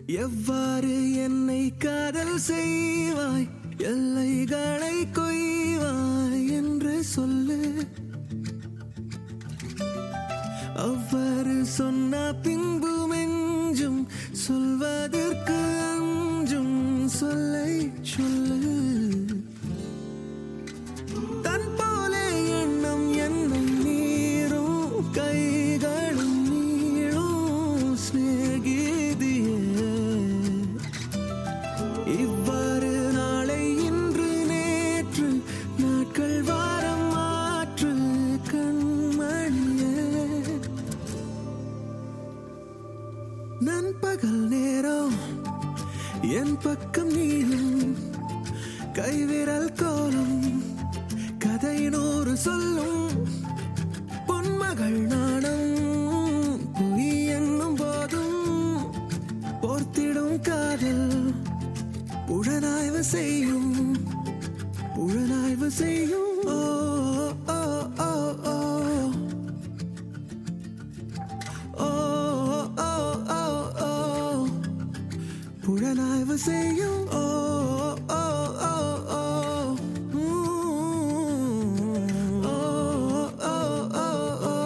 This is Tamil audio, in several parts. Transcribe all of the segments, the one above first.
எவ்வாறு என்னை காதல் செய்வாய் எல்லைகளை கொய்வாய் என்று சொல்லு அவ்வாறு சொன்ன பின்பு மெஞ்சும் சொல்வதற்கு அஞ்சும் சொல்லை சொல்லு தன் போலே எண்ணம் என்னை மீறும் கைகளும் நீளும் சிநேகிதியே இவ்வாறு நாளை இன்று நேற்று நாட்கள் வாரம் மாற்று கண்மணியே நண்பகல் நேரம் என் பக்கம் நீயும் கைவிரல் கோலம் கதை நூறு சொல்லும் பொன்மகள் நாணம் பொய் என்னும் போதும் போர்த்திடும் காதல் புலனாய்வு செய்யும் புலனாய்வு செய்யும் ஓ ஓ ஓ ஓ ஓ ஓ ஓ ஓ புலனாய்வு செய்யும் ஓ ஓ ஓ ஓ உம். ஓ ஓ ஓ ஓ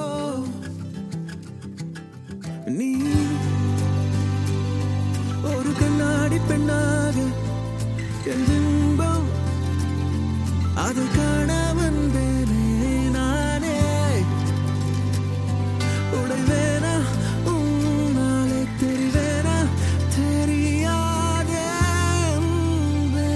நீ ஒரு கண்ணாடி பெண்ணாக என் இன்பம் அதை காண வந்தேனே நானே உடைவேனா உன்னாலே தெரிவேனா தெரியாதே அன்பே.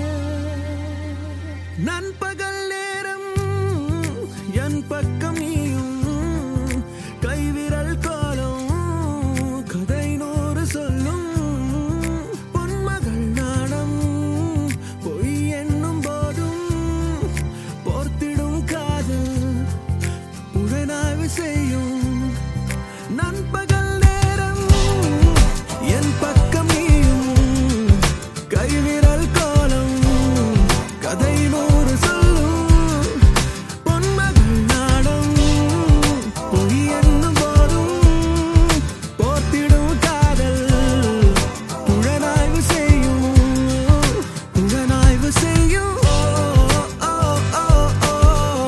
நண்பகல் நேரம் என் பக்கம் நீயும் கைவிரல் கோலம் கதை நூறு சொல்லும் பொன்மகள் நாணம் பொய் என்னும் போதும் போர்த்திடும் காதல் புலனாய்வு செய்யும் நண்பகல் நேரம் என் பக்கம் நீயும் கைவிரல் கோலம் கதை நூறு சொல்லும் பொன்மகள் நாடம் பொய் என்னும் போதும் போர்த்திடும் காதல் புலனாய்வு செய்யும் புலனாய்வு செய்யும் ஓ ஓ ஓ ஓ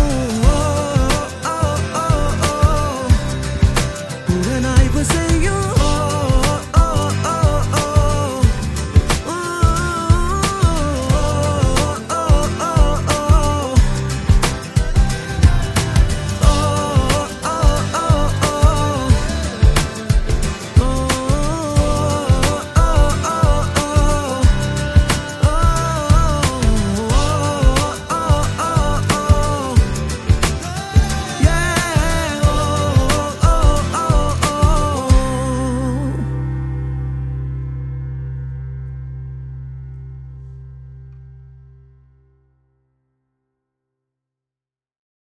புலனாய்வு செய்யும்